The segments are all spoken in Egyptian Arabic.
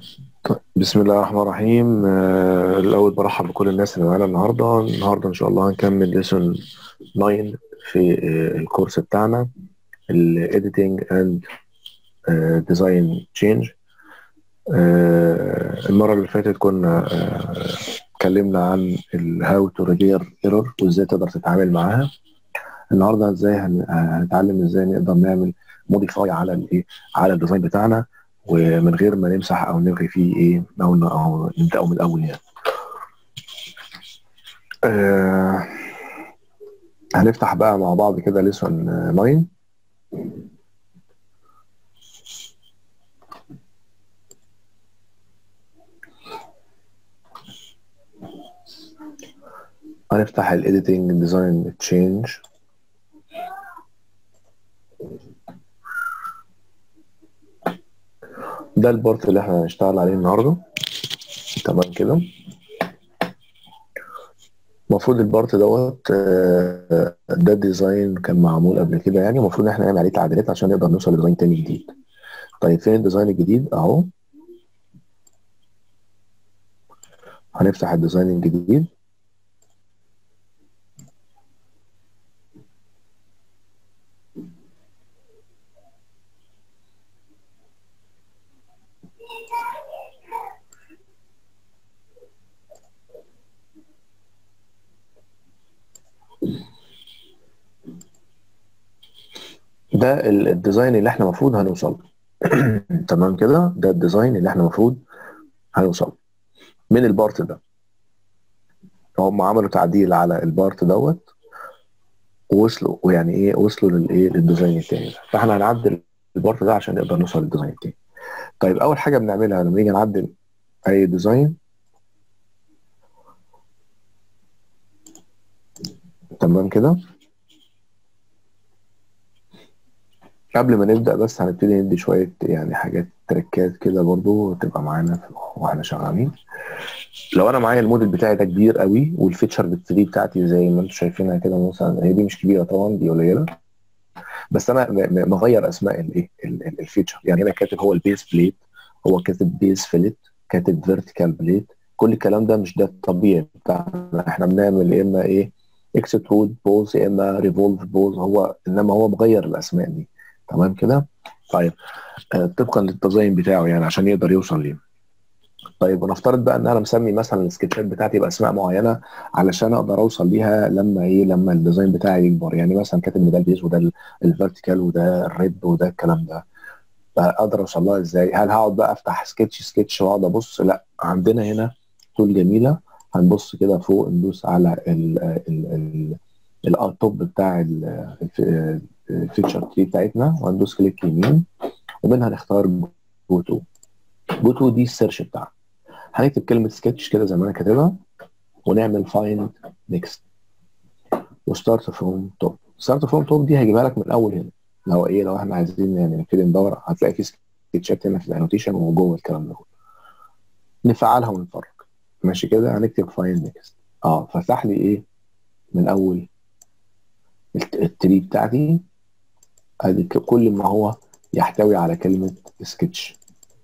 بسم الله الرحمن الرحيم آه، الأول برحب بكل الناس اللي معانا النهاردة النهاردة إن شاء الله هنكمل ليسون 9 في آه، الكورس بتاعنا ال Editing and آه، Design Change آه، المرة اللي فاتت كنا آه، اتكلمنا عن ال How to Repair Error وإزاي تقدر تتعامل معاها النهاردة إزاي هن- هنتعلم إزاي نقدر نعمل موديفاي على الإيه على الديزاين بتاعنا ومن غير ما نمسح او نلغي فيه ايه او ن- او نبداه من الاول يعني. آه هنفتح بقى مع بعض كده ليسون 9 هنفتح الايديتنج ديزاين تشينج ده البارت اللي احنا هنشتغل عليه النهارده تمام كده المفروض البارت دوت آه، ده الديزاين كان معمول قبل كده يعني المفروض ان احنا نعمل عليه تعديلات عشان نقدر نوصل لديزاين تاني جديد طيب فين الديزاين الجديد اهو هنفتح الديزاين الجديد ده ال- الديزاين اللي احنا المفروض هنوصل له. تمام كده ده الديزاين اللي احنا المفروض هنوصل له. من البارت ده هم عملوا تعديل على البارت دوت ووصلوا ويعني ايه وصلوا للايه للديزاين التاني ده فاحنا هنعدل البارت ده عشان نقدر نوصل للديزاين التاني طيب اول حاجه بنعملها لما نيجي نعدل اي ديزاين تمام كده قبل ما نبدا بس هنبتدي ندي شويه يعني حاجات تريكات كده برضو تبقى معانا في- واحنا شغالين لو انا معايا الموديل بتاعي ده كبير قوي والفيتشر بالثري بتاعتي زي ما انتم شايفينها كده مثلا هي دي مش كبيره طبعا دي قليله بس انا م- م- مغير اسماء الايه ال- ال- الفيتشر يعني هنا كاتب هو البيس بليت هو كاتب بيس فيلت كاتب فيرتيكال بليت كل الكلام ده مش ده الطبيعي بتاعنا احنا بنعمل يا اما ايه اكسترود بوز يا اما ريفولف بوز هو انما هو مغير الاسماء دي تمام كده طيب آه، طبقا للديزاين بتاعه يعني عشان يقدر يوصل ليه طيب ونفترض بقى ان انا مسمي مثلا السكتشات بتاعتي باسماء معينه علشان اقدر اوصل ليها لما ايه لما الديزاين بتاعي يكبر يعني مثلا كاتب ان ده البيز وده الفيرتيكال وده الريب وده الكلام ده اقدر اوصل لها ازاي هل هقعد بقى افتح سكتش سكتش واقعد ابص لا عندنا هنا تول جميله هنبص كده فوق ندوس على ال ال ال التوب بتاع ال- الف- الفيتشر تري بتاعتنا وهندوس كليك يمين ومنها نختار جو تو جو تو دي السيرش بتاعنا هنكتب كلمه سكتش كده زي ما انا كاتبها ونعمل فايند نيكست وستارت فروم توب ستارت فروم توب دي هيجيبها لك من الاول هنا لو ايه لو احنا عايزين يعني نبتدي ندور هتلاقي في سكتشات هنا في الانوتيشن وجوه الكلام ده كله نفعلها ونفرج ماشي كده هنكتب فايند نيكست اه فتح لي ايه من اول الت- التري بتاعتي ادي ك- كل ما هو يحتوي على كلمه سكتش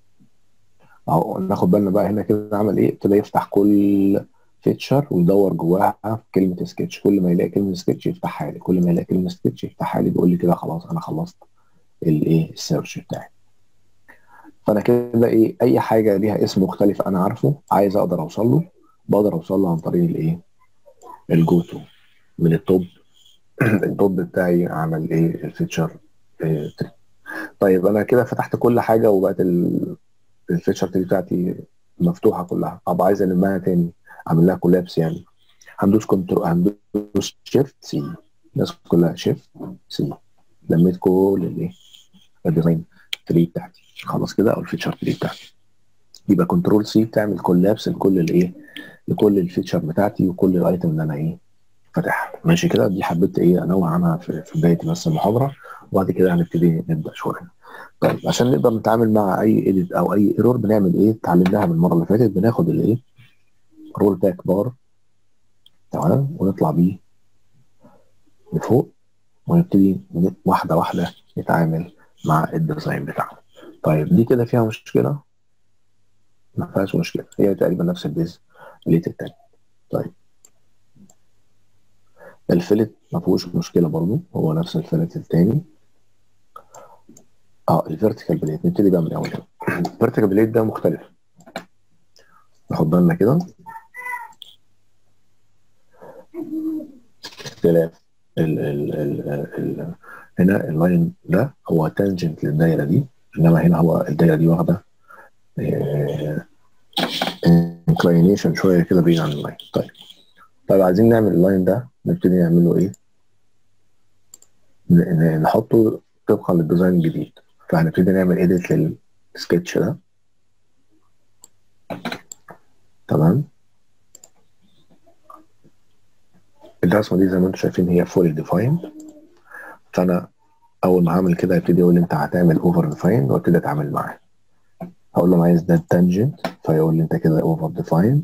اهو ناخد بالنا بقى هنا كده عمل ايه ابتدى يفتح كل فيتشر ويدور جواها في كلمه سكتش كل ما يلاقي كلمه سكتش يفتحها لي كل ما يلاقي كلمه سكتش يفتحها لي بيقول لي كده خلاص انا خلصت الايه السيرش بتاعي فانا كده ايه اي حاجه ليها اسم مختلف انا عارفه عايز اقدر اوصل له بقدر اوصل له عن طريق الايه الجو تو من التوب التوب بتاعي عمل ايه الفيتشر إيه تري. طيب انا كده فتحت كل حاجه وبقت ال- الفيتشر تري بتاعتي مفتوحه كلها طب عايز المها تاني اعمل لها كولابس يعني هندوس كنترول هندوس شيفت سي الناس كلها شيفت سي لميت كل الايه الديزاين تري بتاعتي خلاص كده او الفيتشر تري بتاعتي يبقى كنترول سي بتعمل كولابس لكل الايه لكل الفيتشر بتاعتي وكل الايتم اللي انا ايه فاتحها ماشي كده دي حبيت ايه انوه عنها في, في بدايه بس المحاضره وبعد كده هنبتدي نبدا شويه طيب عشان نقدر نتعامل مع اي ايديت او اي ايرور بنعمل ايه اتعلمناها من المره اللي فاتت بناخد الايه رول باك بار تمام ونطلع بيه لفوق ونبتدي ن- واحده واحده نتعامل مع الديزاين بتاعنا طيب دي كده فيها مشكله ما فيهاش مشكله هي تقريبا نفس البيز ليت التاني طيب الفلت ما فيهوش مشكله برضو هو نفس الفلت التاني اه الفيرتيكال بليت نبتدي بقى من الاول الفيرتيكال بليت ده مختلف ناخد بالنا كده اختلاف ال ال ال ال هنا اللاين ده هو تانجنت للدايره دي انما هنا هو الدايره دي واخده انكلاينيشن شويه كده بعيد عن اللاين طيب طيب عايزين نعمل اللاين ده نبتدي نعمله ايه؟ نحطه طبقا للديزاين الجديد فهنبتدي نعمل ايديت للسكتش ده تمام الرسمه دي زي ما انتم شايفين هي فولي ديفايند فانا اول ما هعمل كده هيبتدي يقول لي انت هتعمل اوفر ديفايند وابتدي اتعامل معاه هقول له انا عايز ده التانجنت فيقول لي انت كده اوفر ديفايند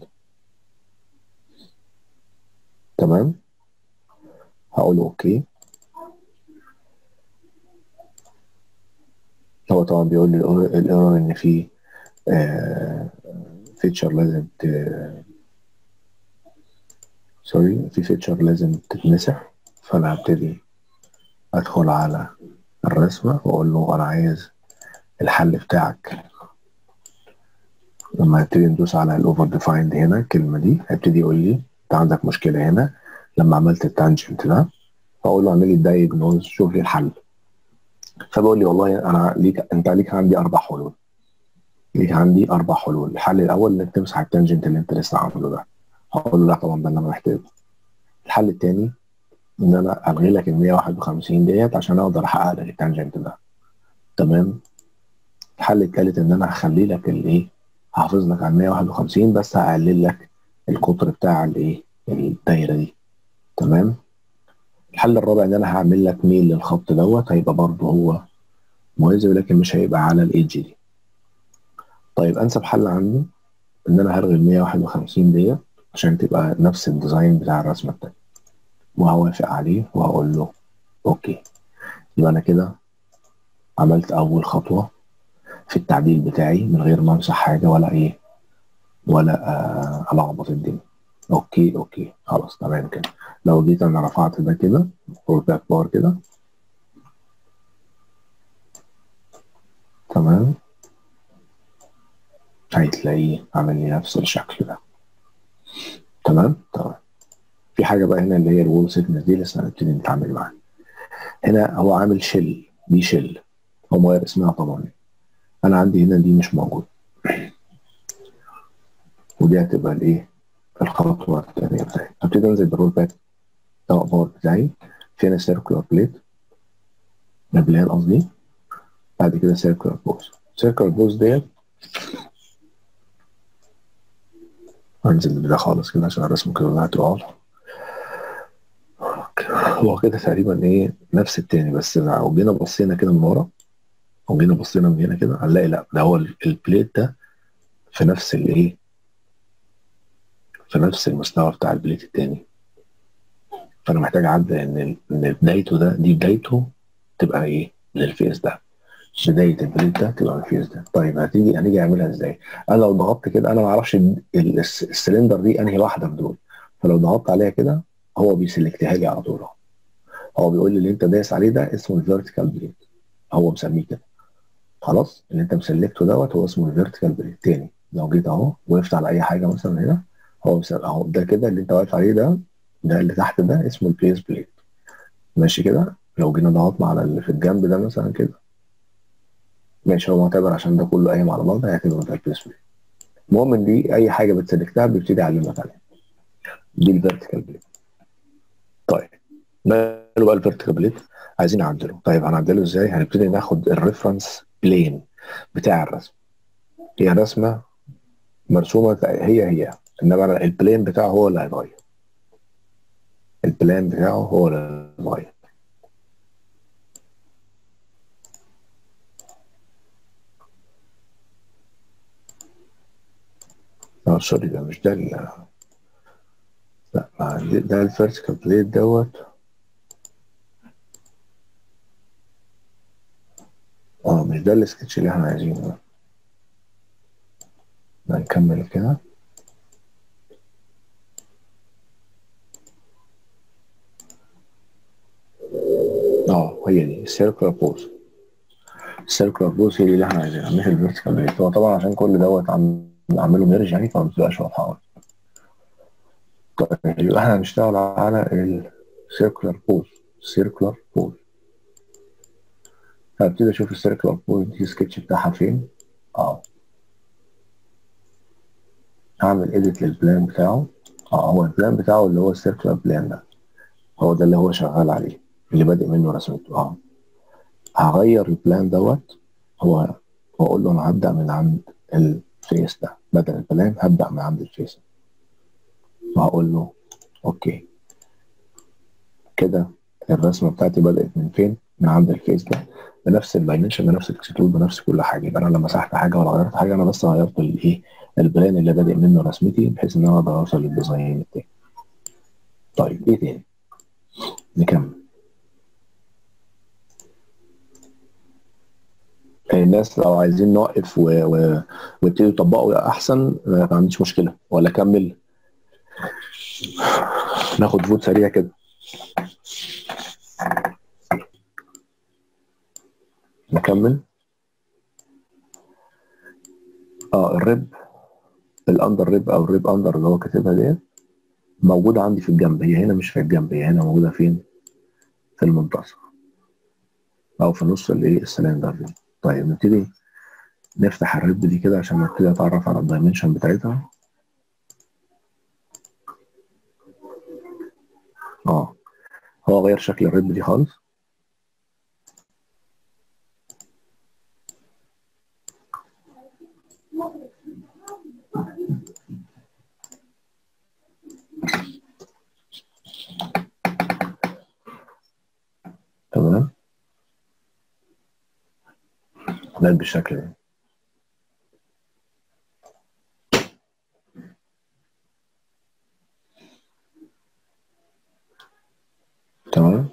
تمام هقول له اوكي هو طبعا بيقول لي الايرور ان في فيتشر لازم ت سوري في فيتشر لازم تتمسح فانا هبتدي ادخل على الرسمه واقول له انا عايز الحل بتاعك لما نبتدي ندوس على الاوفر ديفايند هنا الكلمه دي هيبتدي يقول لي انت عندك مشكله هنا لما عملت التانجنت ده فاقول له اعمل لي دايجنوز شوف لي الحل فبقول لي والله انا ليك انت ليك عندي اربع حلول ليك عندي اربع حلول الحل الاول انك تمسح التانجنت اللي انت لسه عامله ده هقول له لا طبعا ده اللي انا محتاجه الحل الثاني ان انا الغي لك ال 151 ديت عشان اقدر احقق لك التانجنت ده تمام الحل الثالث ان انا هخلي لك الايه هحافظ لك على 151 بس هقلل لك القطر بتاع الايه الدايره دي تمام الحل الرابع ان انا هعمل لك ميل للخط دوت هيبقى برضه هو موازي ولكن مش هيبقى على الايدج دي طيب انسب حل عندي ان انا هلغي ال 151 ديت عشان تبقى نفس الديزاين بتاع الرسمه التانية وهوافق عليه وهقول له اوكي يبقى انا كده عملت اول خطوه في التعديل بتاعي من غير ما امسح حاجه ولا ايه ولا آه الخبط الدنيا اوكي اوكي خلاص تمام كده لو جيت انا رفعت ده كده رول باك بار كده تمام هتلاقيه عامل لي نفس الشكل ده تمام تمام في حاجه بقى هنا اللي هي الوول سيكنس دي لسه هنبتدي نتعامل معاها هنا هو عامل شيل دي شيل هو مغير اسمها طبعا انا عندي هنا دي مش موجود ودي هتبقى الايه الخطوه الثانيه بتاعتي هبتدي انزل بالرول باك باور بتاعي في هنا سيركولار بليت البلان قصدي بعد كده سيركولار بوز سيركولار بوز ديت هنزل بده خالص كده عشان الرسم كده كلها تبقى واضحه هو كده تقريبا ايه نفس التاني بس لو جينا بصينا كده من ورا او جينا بصينا من هنا كده هنلاقي لا ده هو البليت ده في نفس الايه في نفس المستوى بتاع البليت التاني فانا محتاج اعدل ان ان بدايته ده دي بدايته تبقى ايه للفيس ده بدايه البليت ده تبقى الفيس ده طيب هتيجي هنيجي اعملها ازاي انا لو ضغطت كده انا ما اعرفش السلندر دي انهي واحده في دول فلو ضغطت عليها كده هو بيسلكتها لي على طول هو بيقول لي اللي انت دايس عليه ده اسمه الفيرتيكال بليت هو مسميه كده خلاص اللي انت مسلكته دوت هو اسمه الفيرتيكال بليت تاني لو جيت اهو وقفت على اي حاجه مثلا هنا هو اهو ده كده اللي انت واقف عليه ده ده اللي تحت ده اسمه البيس بليت ماشي كده لو جينا ضغطنا على اللي في الجنب ده مثلا كده ماشي هو معتبر عشان ده كله قايم على بعض هيعتبر ده البيس بليت المهم ان دي اي حاجه بتسلكتها بيبتدي يعلمك عليها دي الفيرتيكال بليت طيب ماله بقى الفيرتيكال بليت عايزين نعدله طيب هنعدله ازاي هنبتدي ناخد الريفرنس بلين بتاع الرسم هي رسمه مرسومه هي هي انما انا البلين بتاعه هو اللي هيتغير البلان بتاعه هو اللي هيتغير اه سوري ده مش ده ال لا ده الفيرتيكال بليت دوت اه مش ده السكتش اللي احنا عايزينه ده نكمل كده اه هي دي السيركلر بوز السيركلر بوز هي دي اللي احنا عايزينها مش الفيرتيكال بيت هو طبعا عشان كل دوت عم اعمله ميرج يعني فما بتبقاش واضحه قوي طيب يبقى احنا هنشتغل على السيركلر بوز سيركلر بوز هبتدي اشوف السيركلر بوز دي السكتش بتاعها فين اه هعمل اديت للبلان بتاعه اه هو البلان بتاعه اللي هو السيركلر بلان ده هو ده اللي هو شغال عليه اللي بادئ منه رسمته اه هغير البلان دوت هو واقول له انا هبدا من عند الفيس ده بدل البلان هبدا من عند الفيس وهقول له اوكي كده الرسمه بتاعتي بدات من فين؟ من عند الفيس ده بنفس الدايمنشن بنفس الاكسكلود بنفس كل حاجه يبقى انا لما مسحت حاجه ولا غيرت حاجه انا بس غيرت الايه البلان اللي بادئ منه رسمتي بحيث ان انا اقدر اوصل للديزاين التاني طيب ايه تاني؟ نكمل الناس لو عايزين نوقف و... و... ويبتدوا يطبقوا احسن ما عنديش مشكله ولا اكمل ناخد فوت سريع كده نكمل اه الريب الاندر ريب او الريب اندر اللي هو كاتبها ديت موجوده عندي في الجنب هي هنا مش في الجنب هي هنا موجوده فين في المنتصف او في نص الايه السلندر دي طيب نبتدي نفتح الريب دي كده عشان نبتدي اتعرف على الدايمنشن بتاعتها اه هو غير شكل الريب دي خالص تمام ده بالشكل ده تمام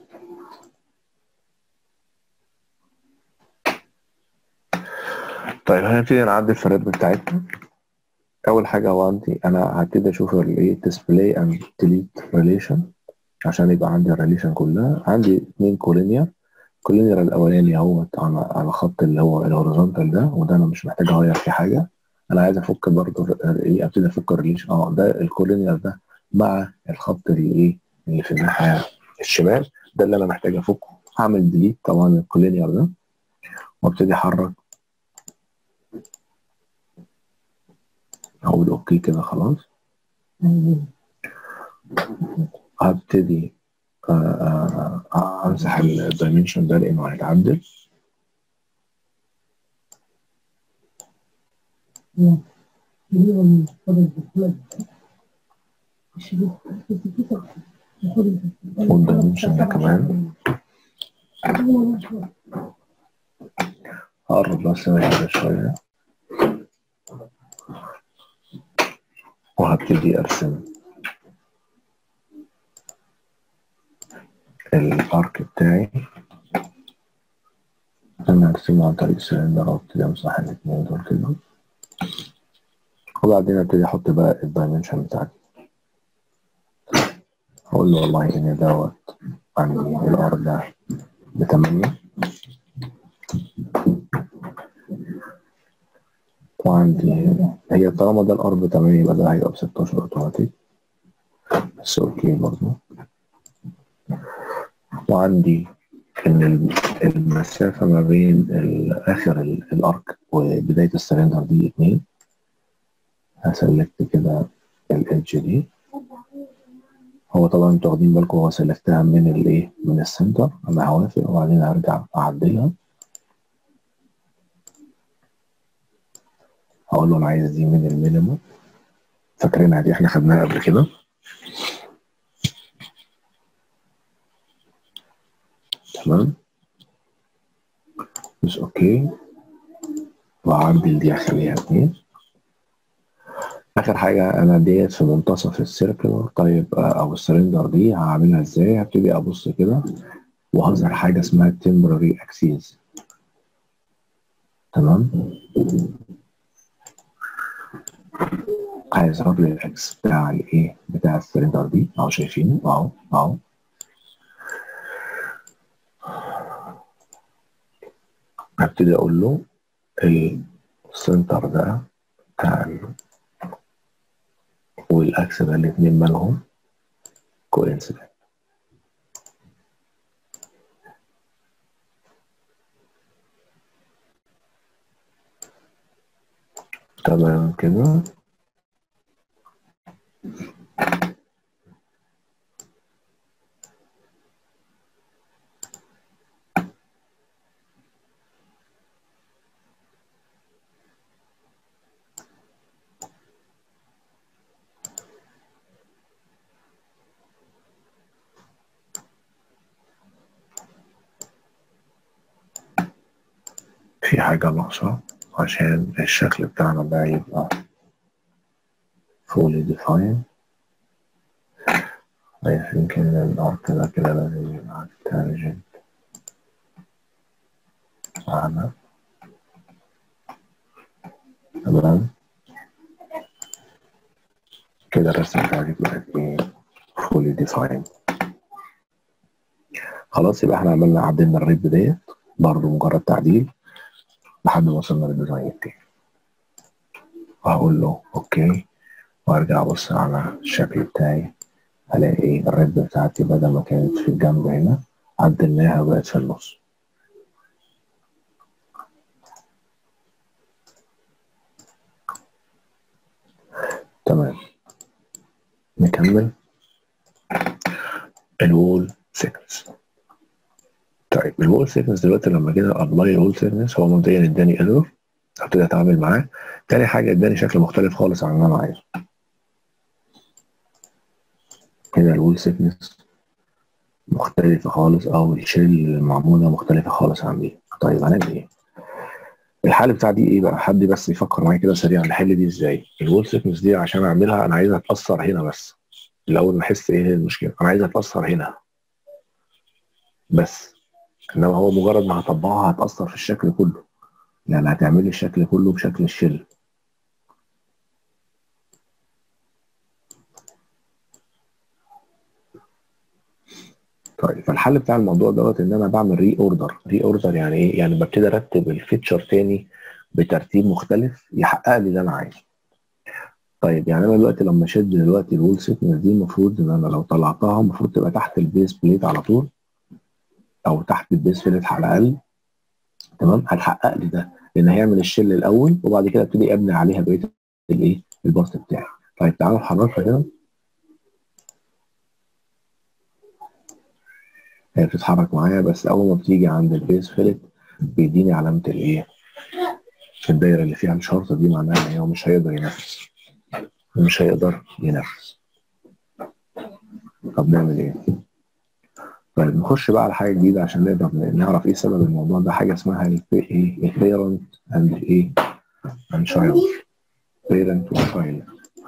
طيب هنبتدي نعدل في الريتم بتاعتنا اول حاجه هو عندي انا هبتدي اشوف الايه ديسبلاي اند ديليت ريليشن عشان يبقى عندي الريليشن كلها عندي اثنين كولينير الكولينير الاولاني هو على على خط اللي هو الهوريزونتال ده وده انا مش محتاج اغير فيه حاجه انا عايز افك برضه ايه ابتدي افك الريليشن اه ده الكولينير ده مع الخط اللي ايه اللي في الناحيه الشمال ده اللي انا محتاج افكه هعمل ديليت طبعا الكولينير ده وابتدي احرك اقول اوكي كده خلاص هبتدي امسح الدايمنشن ده لانه هيتعدل والدايمنشن ده كمان هقرب بس كده شوية وهبتدي ارسم الارك بتاعي انا هرسمه عن طريق السلندر وابتدي امسح الاثنين دول كده وبعدين ابتدي احط بقى الدايمنشن بتاعتي اقول له والله ان دوت عندي الار ده بتمانية وعندي هي طالما ده الار بتمانية يبقى ده هيبقى بستاشر اوتوماتيك بس اوكي برضه وعندي ان المسافة ما بين اخر الارك وبداية السلندر دي اتنين هسلكت كده الادج دي هو طبعا انتوا واخدين بالكم هو سلكتها من الايه من السنتر انا هوافق وبعدين هرجع اعدلها هقول له انا عايز دي من المينيموم فاكرينها دي احنا خدناها قبل كده تمام بس اوكي وهعدل دي اخليها اتنين اخر حاجه انا ديت في منتصف السيركل طيب او السلندر دي هعملها ازاي هبتدي ابص كده وهظهر حاجه اسمها temporary axis تمام عايز اضرب لي الاكس بتاع الايه بتاع السلندر دي اهو شايفينه اهو اهو هبتدي اقول له السنتر ده بتاع ال- والاكس ده الاتنين مالهم كوينسيدنت تمام كده في حاجة ناقصة عشان الشكل بتاعنا ده يبقى fully defined I think إن الأرض ده كده لازم يبقى tangent على تمام كده الرسمة بتاعتي بقت ايه fully defined خلاص يبقى احنا عملنا عدلنا الريب ديت برضه مجرد تعديل لحد ما وصلنا للديزاين التاني وهقول له اوكي وارجع ابص على الشكل بتاعي هلاقي ايه الريب بتاعتي بدل ما كانت في الجنب هنا عدلناها وبقت في النص تمام نكمل الوول سيكنس طيب الوول سيكنس دلوقتي لما كده ابلاي الوول سيكنس هو مبدئيا اداني ايرور ابتدي اتعامل معاه تاني حاجه اداني شكل مختلف خالص عن اللي انا عايزه كده الوول سيكنس مختلفه خالص او الشيل المعموله مختلفه خالص عن دي طيب هنعمل ايه الحل بتاع دي ايه بقى حد بس يفكر معايا كده سريعا نحل دي ازاي الوول سيكنس دي عشان اعملها انا عايزها تاثر هنا بس الاول نحس ايه هي المشكله انا عايزها تاثر هنا بس انما هو مجرد ما هطبقها هتاثر في الشكل كله يعني هتعمل لي الشكل كله بشكل الشل طيب فالحل بتاع الموضوع دوت ان انا بعمل ري اوردر ري اوردر يعني ايه يعني ببتدي ارتب الفيتشر تاني بترتيب مختلف يحقق لي اللي انا عايزه طيب يعني انا دلوقتي لما اشد دلوقتي الوول سيكنس دي المفروض ان انا لو طلعتها المفروض تبقى تحت البيس بليت على طول او تحت البيس بليت على الاقل تمام هتحقق لي ده لان هيعمل الشل الاول وبعد كده ابتدي ابني عليها بقيه الايه البارت بتاعي طيب تعالوا نحركها كده هي بتتحرك معايا بس اول ما بتيجي عند البيس فيلت بيديني علامه الايه الدايره اللي فيها الشرطه دي معناها ان هو مش هيقدر ينفذ مش هيقدر ينفذ طب نعمل ايه طيب نخش بقى على حاجه جديده عشان نقدر نعرف ايه سبب الموضوع ده حاجه اسمها ايه البيرنت اند ايه اند شايلد بيرنت وشايلد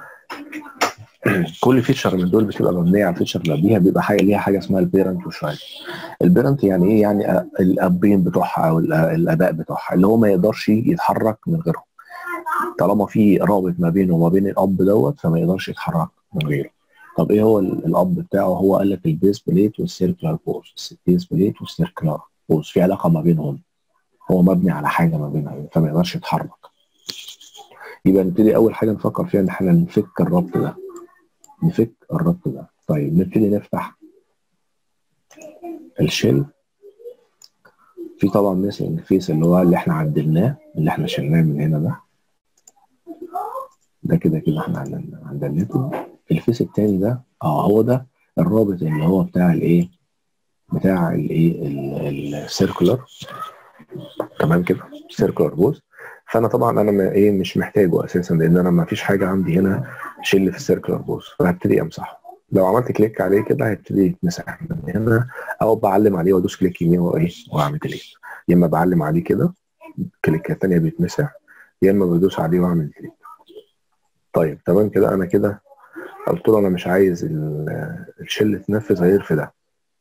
كل فيتشر من دول بتبقى مبنيه على الفيتشر اللي قبليها بيبقى حاجه ليها حاجه اسمها البيرنت والشايلد البيرنت يعني ايه يعني الابين بتوعها او الاباء بتوعها اللي هو ما يقدرش يتحرك من غيرهم طالما في رابط ما بينه وما بين الاب دوت فما يقدرش يتحرك من غيره طب ايه هو الاب بتاعه هو قال لك البيس بليت والسيركلر بوز البيس بليت والسيركلر بوز في علاقه ما بينهم هو مبني على حاجه ما بينهم فما يقدرش يتحرك يبقى نبتدي اول حاجه نفكر فيها ان احنا نفك الربط ده نفك الربط ده طيب نبتدي نفتح الشيل في طبعا ميسنج فيس اللي هو اللي احنا عدلناه اللي احنا شلناه من هنا ده ده كده كده احنا عدلناه الفيس التاني ده اه هو ده الرابط اللي هو بتاع الايه بتاع الايه السيركولر تمام كده سيركولر بوز فانا طبعا انا ما ايه مش محتاجه اساسا لان انا ما فيش حاجه عندي هنا شيل في السيركولر بوز فهبتدي امسحه لو عملت كليك عليه كده هيبتدي يتمسح من هنا او بعلم عليه وادوس كليك يمين وايه واعمل ديليت يا اما بعلم عليه كده كليكه ثانيه بيتمسح يا اما بدوس عليه واعمل ديليت طيب تمام كده انا كده قلت له انا مش عايز الشل تنفذ غير في ده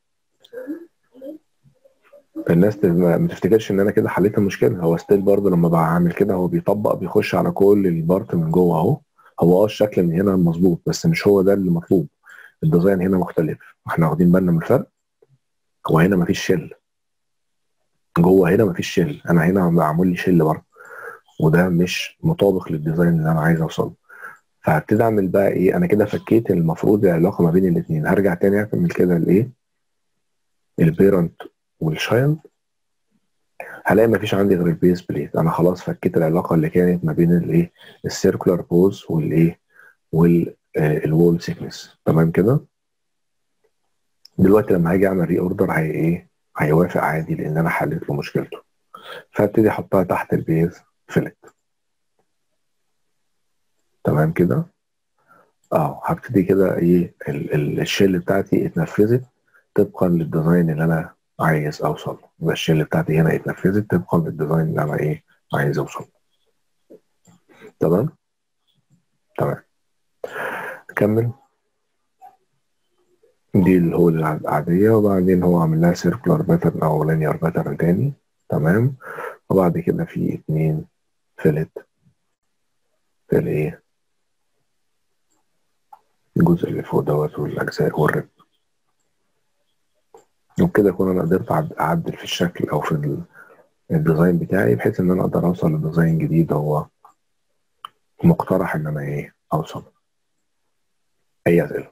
الناس ما تفتكرش ان انا كده حليت المشكله هو ستيل برضه لما بعمل كده هو بيطبق بيخش على كل البارت من جوه اهو هو اه الشكل من هنا مظبوط بس مش هو ده اللي مطلوب الديزاين هنا مختلف احنا واخدين بالنا من الفرق هو هنا مفيش شل جوه هنا مفيش شل انا هنا معمول لي شل برضه وده مش مطابق للديزاين اللي انا عايز اوصله فهبتدي اعمل بقى ايه انا كده فكيت المفروض العلاقه ما بين الاثنين هرجع تاني اكمل كده الايه البيرنت والشايلد هلاقي مفيش عندي غير البيس بليت انا خلاص فكيت العلاقه اللي كانت ما بين الايه السيركولار بوز والايه والوول سيكنس تمام كده دلوقتي لما هاجي اعمل ري اوردر هي ايه هيوافق عادي لان انا حليت له مشكلته فابتدي احطها تحت البيز فيلت تمام كده اه هبتدي كده ايه الشيل بتاعتي اتنفذت طبقا للديزاين اللي انا عايز اوصل يبقى الشيل بتاعتي هنا اتنفذت طبقا للديزاين اللي انا ايه عايز اوصل تمام تمام نكمل دي اللي هو العادية وبعدين هو عامل لها سيركولار باترن أو لينير باترن تاني تمام وبعد كده في اتنين فيلت في الايه الجزء اللي فوق دوت والأجزاء والرب وبكده أكون أنا قدرت أعدل في الشكل أو في الديزاين بتاعي بحيث إن أنا أقدر أوصل لديزاين جديد هو مقترح إن أنا إيه أوصل أي أسئلة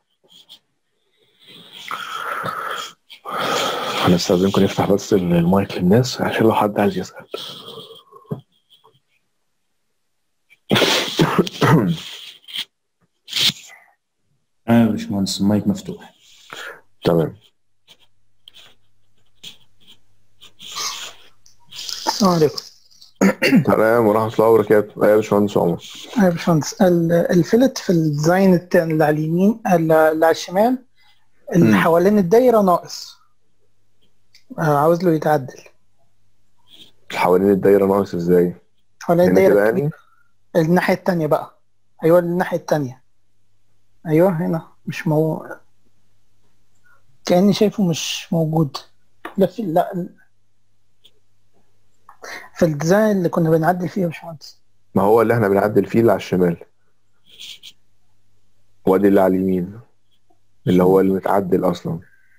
هنستخدمكم نفتح بس المايك للناس عشان لو حد عايز يسأل اه يا باشمهندس المايك مفتوح تمام السلام عليكم تمام ورحمة الله وبركاته يا باشمهندس عمر يا باشمهندس ال- الفلت في الديزاين التاني اللي على اليمين اللي على الشمال اللي مم. حوالين الدايرة ناقص آه، عاوز له يتعدل حوالين الدايرة ناقص ازاي؟ حوالين هنا كده الدايرة يعني؟ الناحية التانية بقى أيوة الناحية التانية أيوة هنا مش مو كأني شايفه مش موجود لا في لا في الديزاين اللي كنا بنعدل فيه يا باشمهندس ما هو اللي احنا بنعدل فيه اللي على الشمال وادي اللي على اليمين اللي هو اللي متعدل اصلا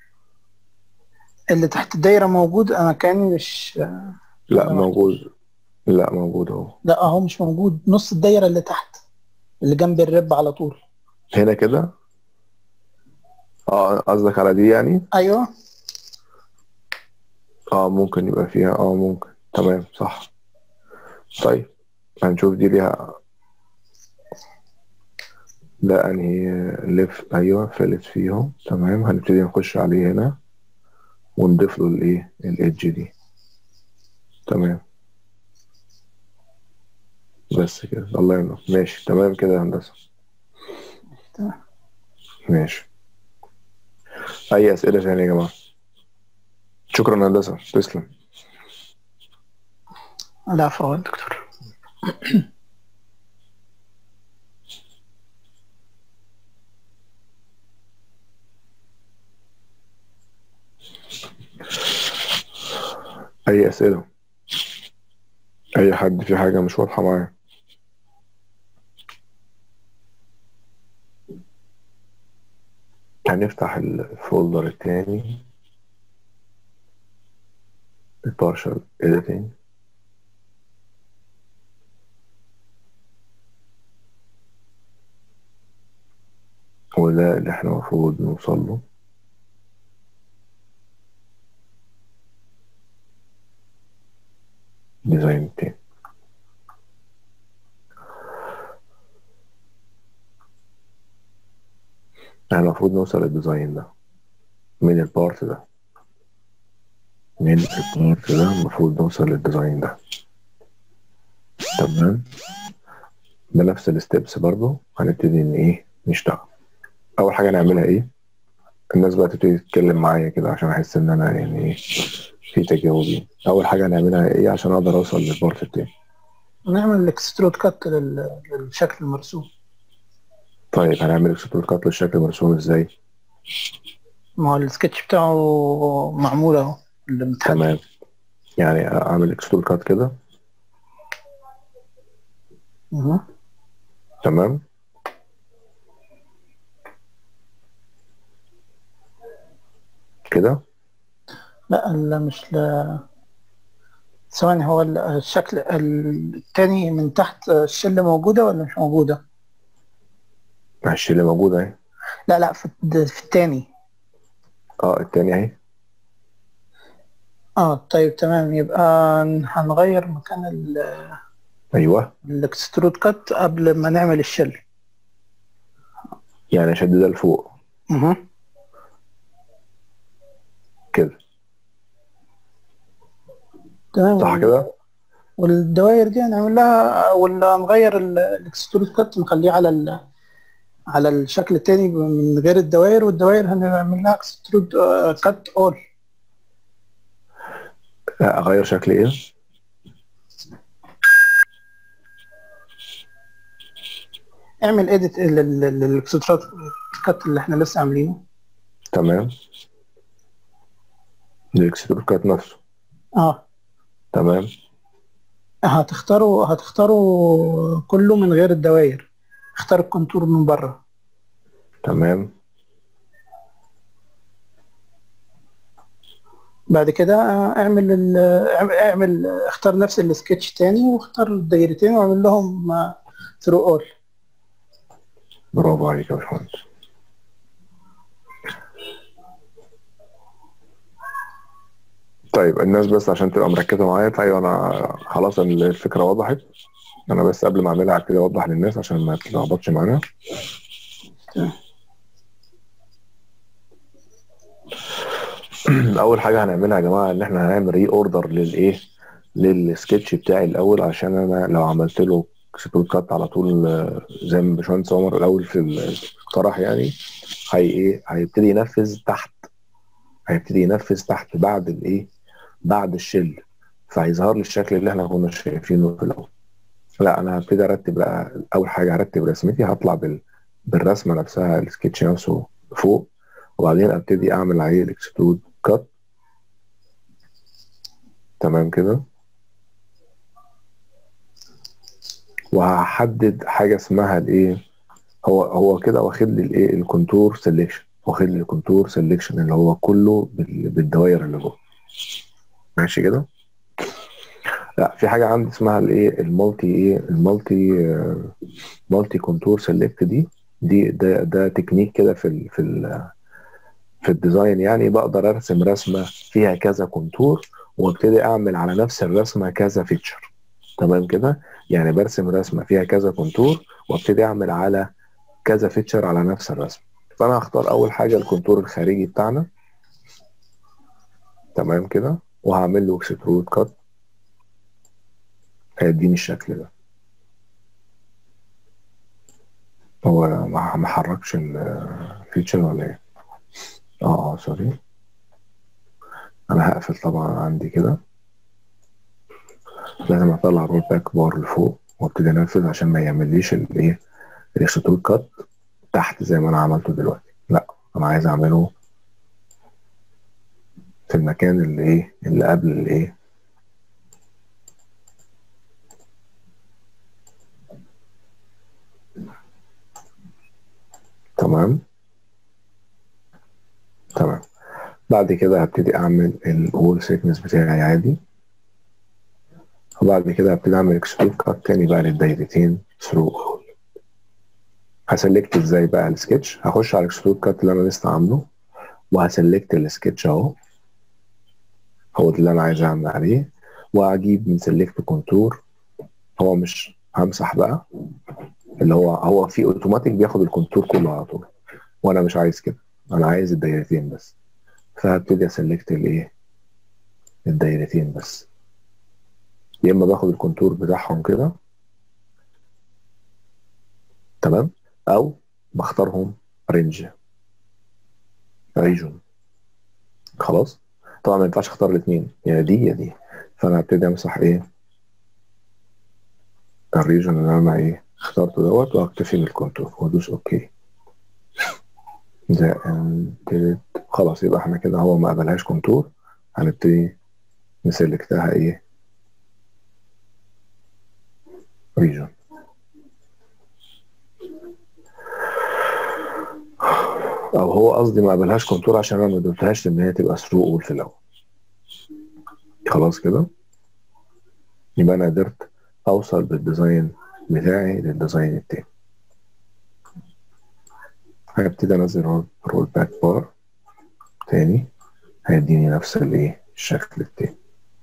اللي تحت الدايرة موجود أنا كأني مش لا آه. موجود لا موجود اهو لا اهو مش موجود نص الدايرة اللي تحت اللي جنب الرب على طول هنا كده اه قصدك على دي يعني ايوه اه ممكن يبقى فيها اه ممكن تمام صح طيب هنشوف دي ليها ده انهي لف ايوه فلت فيهم تمام هنبتدي نخش عليه هنا ونضيف له الايه الايدج دي تمام بس كده الله ينور ماشي تمام كده يا هندسه تمام. ماشي اي اسئله ثانيه يا جماعه شكرا يا هندسه تسلم لا عفوا يا دكتور اي اسئله اي حد في حاجه مش واضحه معايا هنفتح الفولدر التاني البارشل editing وده اللي احنا المفروض نوصل له ديزاين التاني احنا المفروض نوصل للديزاين ده من البارت ده من البارت ده المفروض نوصل للديزاين ده تمام بنفس الستبس برضو هنبتدي ان ايه نشتغل اول حاجه نعملها ايه الناس بقى تبتدي تتكلم معايا كده عشان احس ان انا يعني ايه في تجاوبين اول حاجه هنعملها ايه عشان اقدر اوصل للبارت التاني نعمل الاكسترود كات لل- للشكل المرسوم طيب هنعمل اكسبلور كات للشكل مرسوم ازاي ما هو السكتش بتاعه معمول اهو اللي متحدد تمام يعني اعمل اكسبلور كات كده مه. تمام كده لا ال- مش ل... ثواني هو ال- الشكل التاني من تحت الشلة موجودة ولا مش موجودة؟ ماشي اللي موجودة اهي لا لا في, الد- في التاني اه التاني اهي اه طيب تمام يبقى هنغير مكان ال- ايوه الاكسترود كات قبل ما نعمل الشل يعني اشد ده لفوق اها كده تمام صح كده والدوائر دي هنعمل لها ولا نغير ال- الاكسترود كات نخليه على ال... على الشكل التاني من غير الدوائر والدوائر هنعمل لها اكسترود كات اول لا اغير شكل ايه اعمل اديت للاكسترود كات اللي احنا لسه عاملينه تمام الاكسترود كات نفسه اه تمام هتختاروا هتختاروا كله من غير الدوائر اختار الكونتور من بره تمام بعد كده اعمل ال اعمل اختار نفس السكتش تاني واختار الدايرتين واعمل لهم ثرو اول برافو عليك يا باشمهندس طيب الناس بس عشان تبقى مركزة معايا طيب انا خلاص الفكرة وضحت انا بس قبل ما اعملها كده اوضح للناس عشان ما تتلخبطش معانا اول حاجة هنعملها يا جماعة ان احنا هنعمل ري اوردر للايه للسكتش بتاعي الاول عشان انا لو عملت له اكسبلود كات على طول آه، زي ما باشمهندس عمر الاول في الاقتراح يعني هي ايه هيبتدي ينفذ تحت هيبتدي ينفذ تحت بعد الايه بعد الشل فهيظهر لي الشكل اللي احنا كنا شايفينه في الاول لا انا هبتدي ارتب بقى اول حاجه هرتب رسمتي هطلع بال بالرسمه نفسها السكتش نفسه فوق وبعدين ابتدي اعمل عليه الاكسترود كات تمام كده وهحدد حاجه اسمها الايه هو هو كده واخد لي الايه الكونتور سيلكشن واخد لي الكونتور سيلكشن اللي هو كله بال- بالدوائر اللي جوه ماشي كده لا في حاجه عندي اسمها الايه المالتي ايه المالتي آه، مالتي كونتور سيلكت دي دي ده ده تكنيك كده في ال في ال في الديزاين يعني بقدر ارسم رسمه فيها كذا كونتور وابتدي اعمل على نفس الرسمه كذا فيتشر تمام كده يعني برسم رسمه فيها كذا كونتور وابتدي اعمل على كذا فيتشر على نفس الرسمه فانا هختار اول حاجه الكونتور الخارجي بتاعنا تمام كده وهعمل له اكسترود كات هيديني الشكل ده هو ما ما حركش الفيتشر ولا ايه اه اه سوري انا هقفل طبعا عندي كده لازم اطلع الرول باك بار لفوق وابتدي انفذ عشان ما يعمليش الايه الاكسترود كات تحت زي ما انا عملته دلوقتي لا انا عايز اعمله في المكان اللي ايه اللي قبل الايه تمام تمام بعد كده هبتدي اعمل الوول سيكنس بتاعي عادي وبعد كده هبتدي اعمل اكسترود كات تاني بقى للدايرتين ثرو هسلكت ازاي بقى السكتش هخش على الاكسترود كات اللي انا لسه عامله وهسلكت السكتش اهو هو ده اللي انا عايز اعمل عليه واجيب من سلكت كونتور هو مش همسح بقى اللي هو هو في اوتوماتيك بياخد الكونتور كله على طول وانا مش عايز كده انا عايز الدايرتين بس فهبتدي اسلكت الايه الدايرتين بس يا اما باخد الكونتور بتاعهم كده تمام او بختارهم رينج ريجون خلاص طبعا ما ينفعش اختار الاثنين يا دي يا دي فانا هبتدي امسح ايه الريجن اللي انا ايه اخترته دوت واكتفي بالكونتور وادوس اوكي ده انتريت خلاص يبقى احنا كده هو ما قبلهاش كونتور هنبتدي نسلكتها ايه ريجن او هو قصدي ما قبلهاش كونتور عشان انا ما قلتهاش ان هي تبقى ثرو اول في الاول خلاص كده يبقى انا قدرت اوصل بالديزاين بتاعي للديزاين التاني هبتدي انزل رول, رول باك بار تاني هيديني نفس الايه الشكل التاني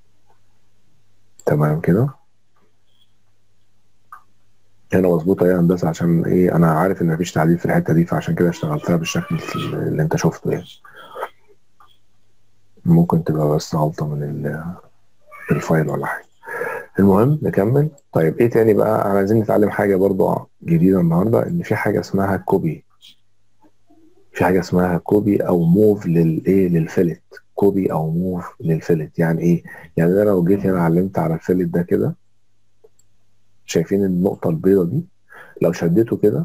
تمام كده هنا مظبوطه يا هندسه عشان ايه انا عارف ان مفيش تعديل في الحته دي فعشان كده اشتغلتها بالشكل اللي انت شفته يعني ممكن تبقى بس غلطه من ال- الفايل ولا حاجه المهم نكمل طيب ايه تاني بقى انا عايزين نتعلم حاجه برضو جديده النهارده ان في حاجه اسمها كوبي في حاجه اسمها كوبي او موف للايه للفلت كوبي او موف للفلت يعني ايه يعني انا لو جيت هنا علمت على الفلت ده كده شايفين النقطه البيضاء دي لو شديته كده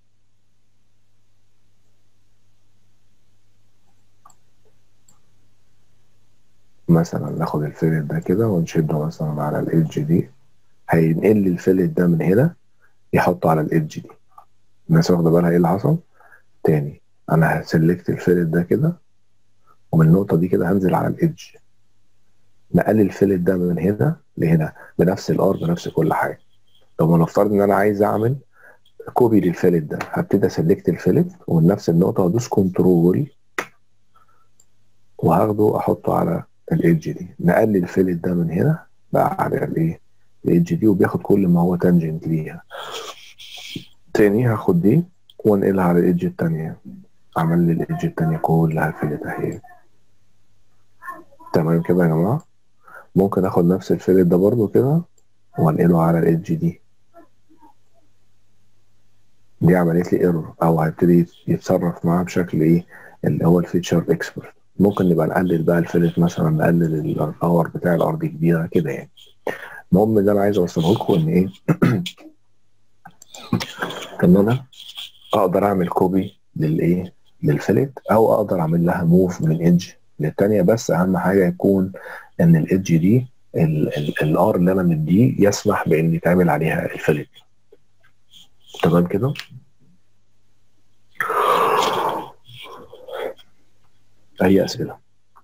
مثلا ناخد الفلت ده كده ونشده مثلا على الايدج دي هينقل لي الفلت ده من هنا يحطه على الايدج دي الناس واخده بالها ايه اللي حصل تاني انا هسلكت الفلت ده كده ومن النقطه دي كده هنزل على الايدج نقل الفلت ده من هنا لهنا بنفس الار بنفس كل حاجه طب ما نفترض ان انا عايز اعمل كوبي للفلت ده هبتدي اسلكت الفلت ومن نفس النقطه هدوس كنترول وهاخده احطه على الايدج دي نقلل الفلت ده من هنا بقى على الايه الايدج دي وبياخد كل ما هو تانجنت ليها تاني هاخد دي وانقلها على الايدج التانية عمل لي الايدج التانية كلها فلت اهي تمام كده يا جماعة ممكن اخد نفس الفلت ده برضو كده وانقله على الايدج دي دي عملت لي ايرور او هيبتدي يتصرف معاها بشكل ايه اللي هو الفيتشر اكسبرت ممكن نبقى نقلل بقى الفلت مثلا نقلل الباور بتاع الارض كبيره كده يعني المهم اللي انا عايز اوصله لكم ان ايه ان انا اقدر اعمل كوبي للايه للفلت او اقدر اعمل لها موف من ايدج للتانية بس اهم حاجه يكون ان الايدج دي الار اللي انا مديه يسمح بان يتعمل عليها الفلت تمام كده اي اسئله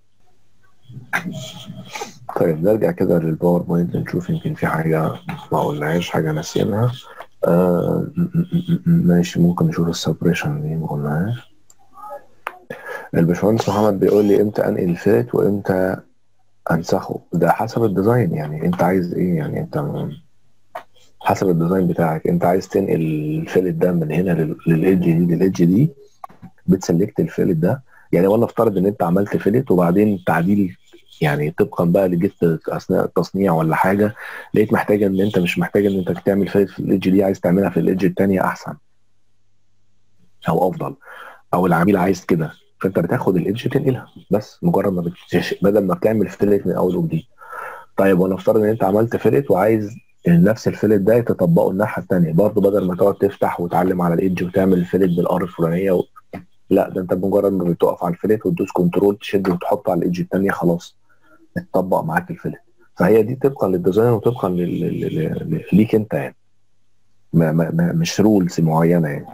طيب نرجع كده للباوربوينت نشوف يمكن في حاجه ما قلناهاش حاجه ناسيينها آه م- م- م- ماشي ممكن نشوف السبريشن دي ما قلناهاش الباشمهندس محمد بيقول لي امتى انقل الفيت وامتى انسخه ده حسب الديزاين يعني انت عايز ايه يعني انت حسب الديزاين بتاعك انت عايز تنقل الفيلت ده من هنا للايدج دي للايدج دي بتسلكت الفيلت ده يعني ولا افترض ان انت عملت فيلت وبعدين تعديل يعني طبقا بقى لجيت اثناء التصنيع ولا حاجه لقيت محتاج ان انت مش محتاج ان انت تعمل فيلت في الايدج دي عايز تعملها في الايدج الثانيه احسن او افضل او العميل عايز كده فانت بتاخد الايدج تنقلها بس مجرد ما بتش... بدل ما بتعمل فيلت من اول وجديد طيب وانا افترض ان انت عملت فيلت وعايز نفس الفيلت ده تطبقه الناحيه الثانيه برضه بدل ما تقعد تفتح وتعلم على الايدج وتعمل الفيلت بالار الفلانيه و... لا ده انت بمجرد ما بتقف على الفيلت وتدوس كنترول تشد وتحطه على الايدج الثانيه خلاص اتطبق معاك الفيلت فهي دي طبقا للديزاين وطبقا لل... لل... لل... ليك انت يعني ما... ما... ما... مش رولز معينه يعني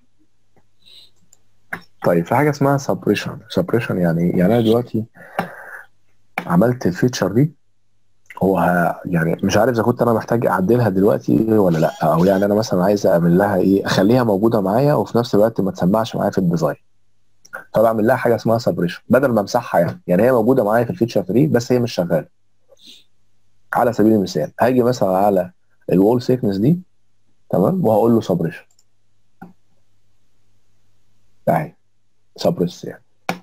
طيب في حاجه اسمها سبريشن سبريشن يعني ايه؟ يعني انا دلوقتي عملت الفيتشر دي هو ه- يعني مش عارف اذا كنت انا محتاج اعدلها دلوقتي ولا لا او يعني انا مثلا عايز اعمل لها ايه اخليها موجوده معايا وفي نفس الوقت ما تسمعش معايا في الديزاين فبعمل لها حاجه اسمها سبريشن بدل ما امسحها يعني يعني هي موجوده معايا في الفيتشر 3 بس هي مش شغاله على سبيل المثال هاجي مثلا على الوول سيكنس دي تمام وهقول له سبريشن اهي سبريس يعني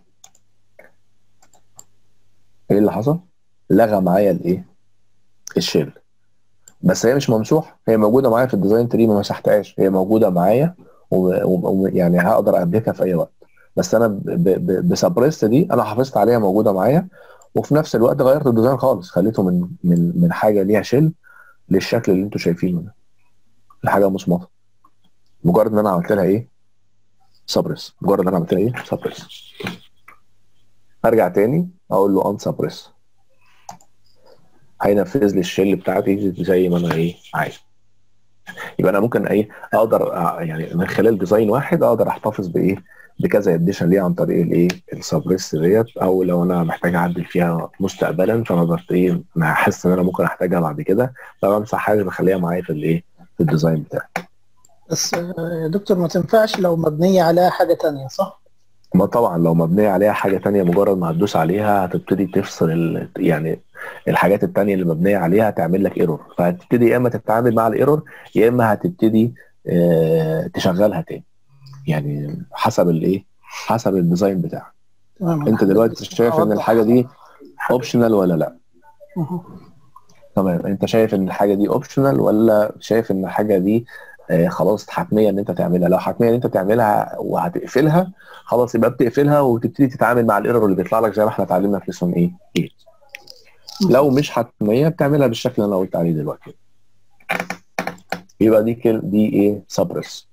ايه اللي حصل؟ لغى معايا الايه؟ الشيل بس هي مش ممسوحه هي موجوده معايا في الديزاين تري ما مسحتهاش هي موجوده معايا ويعني هقدر ابديتها في اي وقت بس انا بسبريست دي انا حافظت عليها موجوده معايا وفي نفس الوقت غيرت الديزاين خالص خليته من من من حاجه ليها شيل للشكل اللي انتوا شايفينه ده لحاجه مصمطه مجرد ان انا عملت لها ايه؟ سبريس مجرد ان انا عملت لها ايه؟ سبريس ارجع تاني اقول له ان سبريس هينفذ لي الشيل بتاعتي زي ما انا ايه عايز يبقى انا ممكن ايه اقدر يعني من خلال ديزاين واحد اقدر احتفظ بايه بكذا اديشن ليه عن طريق الايه السبريس ديت او لو انا محتاج اعدل فيها مستقبلا فانا بقدر ايه ما احس ان انا ممكن احتاجها بعد كده فبمسح حاجه بخليها معايا في الايه في الديزاين بتاعي بس آه، يا دكتور ما تنفعش لو مبنية عليها حاجة تانية صح؟ ما طبعا لو مبنيه عليها حاجه تانية مجرد ما هتدوس عليها هتبتدي تفصل ال... يعني الحاجات التانية اللي مبنيه عليها هتعمل لك ايرور فهتبتدي يا اما تتعامل مع الايرور يا اما هتبتدي آه تشغلها تاني يعني حسب الايه حسب الديزاين بتاعك تمام انت دلوقتي شايف ان الحاجه دي اوبشنال ولا لا مه. تمام انت شايف ان الحاجه دي اوبشنال ولا شايف ان الحاجه دي آه خلاص حتميه ان انت تعملها لو حتميه ان انت تعملها وهتقفلها خلاص يبقى بتقفلها وتبتدي تتعامل مع الايرور اللي بيطلع لك زي ما احنا اتعلمنا في ليسون ايه 8 لو مش حتميه بتعملها بالشكل اللي انا قلت عليه دلوقتي يبقى دي كل دي ايه سبرس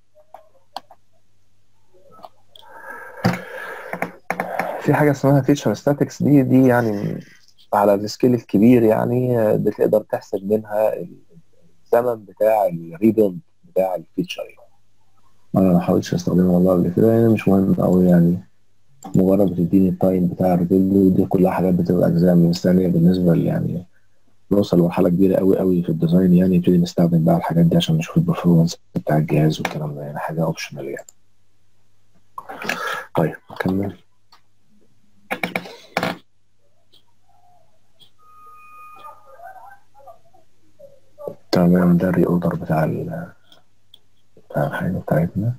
في حاجه اسمها فيتشر ستاتكس دي دي يعني على السكيل الكبير يعني آه، بتقدر تحسب منها الزمن بتاع الريبيلد بتاع الفيتشر يعني. انا ما حاولتش استخدمها والله قبل كده يعني مش مهم قوي يعني مجرد بتديني التايم بتاع الريبيلد ودي كلها حاجات بتبقى اجزاء من الثانيه بالنسبه ل- يعني نوصل لمرحله كبيره قوي قوي في الديزاين يعني نبتدي نستخدم بقى الحاجات دي عشان نشوف البرفورمانس بتاع الجهاز والكلام ده يعني حاجه اوبشنال يعني طيب نكمل تمام ده الري اوردر بتاع ال بتاع الحاجه بتاعتنا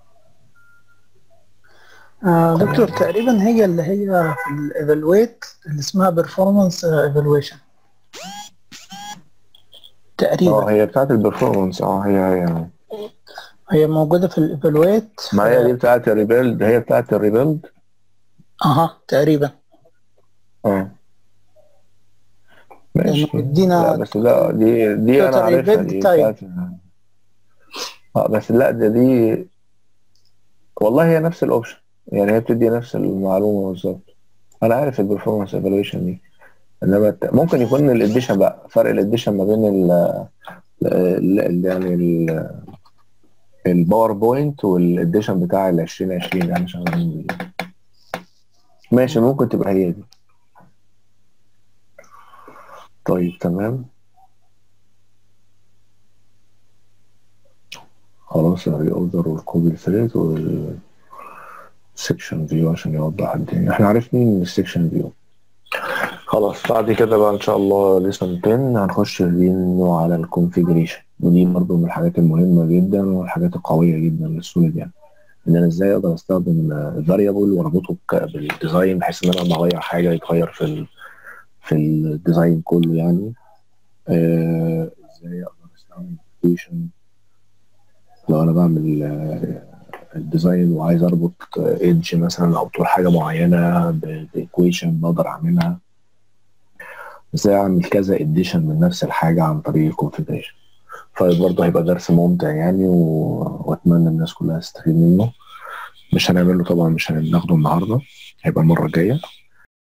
آه دكتور تقريبا هي اللي هي في الايفالويت اللي اسمها بيرفورمانس ايفالويشن تقريبا اه هي بتاعت البرفورمانس اه هي هي هي موجودة في الايفالويت ما هي دي بتاعت الريبيلد هي بتاعت الريبيلد اها تقريبا اه ماشي لأنه بيدينا لا بس لا دي دي انا total عارفها event دي time. بتاعت اه بس لا ده دي والله هي نفس الاوبشن يعني هي بتدي نفس المعلومه بالظبط انا عارف البرفورمانس ايفالويشن دي انما الت- ممكن يكون الاديشن بقى فرق الاديشن ما بين ال ال- ال- يعني ال الباوربوينت والاديشن بتاع ال 2020 يعني شغالين بيه ماشي ممكن تبقى هي دي طيب تمام خلاص الري اوردر والكوبي ثريد والسكشن فيو عشان يوضح الدنيا احنا عارفين السكشن فيو خلاص بعد كده بقى ان شاء الله ليسون 10 هنخش منه على الكونفيجريشن ودي برضه من الحاجات المهمه جدا والحاجات القويه جدا للسوليد يعني ان انا ازاي اقدر استخدم فاريبل واربطه ك- بالديزاين بحيث ان انا لما اغير حاجه يتغير في ال في الديزاين كله يعني آه، ازاي اقدر استخدم equation لو انا بعمل آه، الديزاين وعايز اربط ايدج مثلا او طول حاجه معينه بايكويشن بقدر اعملها ازاي اعمل كذا اديشن من نفس الحاجه عن طريق الكونفيجريشن فبرضه هيبقى درس ممتع يعني و... واتمنى الناس كلها تستفيد منه مش هنعمله طبعا مش هناخده النهارده هيبقى المره الجايه